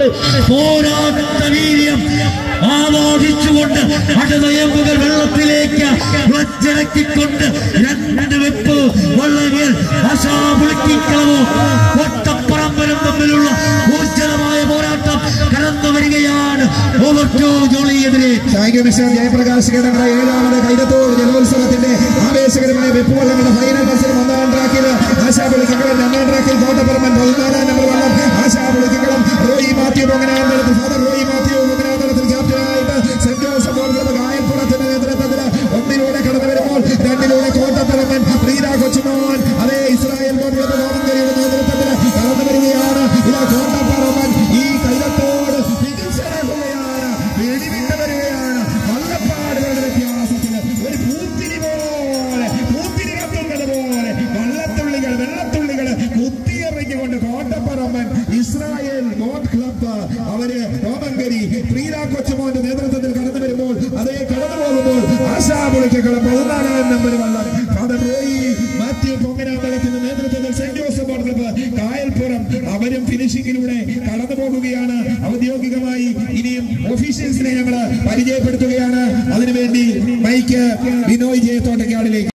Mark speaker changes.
Speaker 1: പോരാട്ട വീര്യം ആവാഹിച്ചുകൊണ്ട് അടനയമ്പുകൾ വെള്ളത്തിലേക്ക് ഉളച്ചിറക്കിക്കൊണ്ട് രണ്ട് വെപ്പ് വള്ളങ്ങൾ അശാപുളിക്കളവും ഒട്ടപ്പറമ്പരും തമ്മിലുള്ള ഊർജ്ജലമായ പോരാട്ടം കടന്നു വരികയാണ് ഓവർ ടു ജോളിയെതിരെ
Speaker 2: താങ്ക് യു മിസ്റ്റർ ജയപ്രകാശ് കേടങ്ങളുടെ ഏഴാമത് കൈതത്തൂർ ജലോത്സവത്തിന്റെ ആവേശകരമായ വെപ്പുവള്ളങ്ങളുടെ ഫൈനൽ മത്സരം ഒന്നാം ട്രാക്കിൽ ആശാപുളിക്കളം രണ്ടാം ട്രാക്കിൽ കോട്ടപ്പുറമൻ പതിനാലാം നമ്പർ വള്ളം ആശാപുളിക്കളം റോയി മാത്യു പൊങ്ങനാന്തരത്തിൽ ഫാദർ റോയി മാത്യു പൊങ്ങനാന്തരത്തിൽ ക്യാപ്റ്റനായിട്ട് സെന്റ് ജോസഫ് ബോൾ ക്ലബ്ബ് കായൽപ്പുറത്തിന്റെ നേതൃത്വത്തിൽ ഒന്നിലൂടെ കടന്നു വരുമ്പോൾ രണ്ടിലൂടെ കോട്ടപ്പുറമൻ പ്രീത കൊച്ചുമോൻ അതേ ഇസ്രായേൽ ബോൾ ക്ലബ്ബ് കോമങ്കരയുടെ നേതൃത്വത്തിൽ കടന്നു വരികയാണ് ഇതാ കോട്ടപ്പുറമൻ ഈ കൈതത്തോട് തിരിച്ചറിയുകയാണ് വെടിവിട്ട് വരികയാണ് വള്ളപ്പാടുകളുടെ വ്യത്യാസത്തിൽ ഒരു പൂത്തിരി പോലെ പൂത്തിരി കത്തുന്നത് പോലെ വള്ളത്തുള്ളികൾ വെള്ളത്തുള്ളികൾ കുത്തിയിറങ്ങിക്കൊണ്ട് കോട്ടപ്പറമ്പൻ ഇസ്രായേൽ ബോട്ട് ക്ലബ്ബ് അവര് റോമങ്കരി പ്രീര കൊച്ചുമോന്റെ നേതൃത്വത്തിൽ കടന്നു വരുമ്പോൾ അതേ കടന്നു പോകുമ്പോൾ ആശാപുളിക്കളം പതിനാലാം നമ്പർ വള്ളം ഫാദർ റോയി മാത്യു പൊങ്ങനാമ്പലത്തിന്റെ നേതൃത്വത്തിൽ saint Joseph boat club Kayalpuram അവരും ഫിനിഷിങ്ങിലൂടെ കടന്നു പോകുകയാണ് ഔദ്യോഗികമായി ഇനിയും ഒഫീഷ്യൽസിനെ ഞങ്ങൾ പരിചയപ്പെടുത്തുകയാണ് അതിനുവേണ്ടി മൈക്ക് ബിനോയ് ജയത്തോട്ടക്കാടിലേക്ക്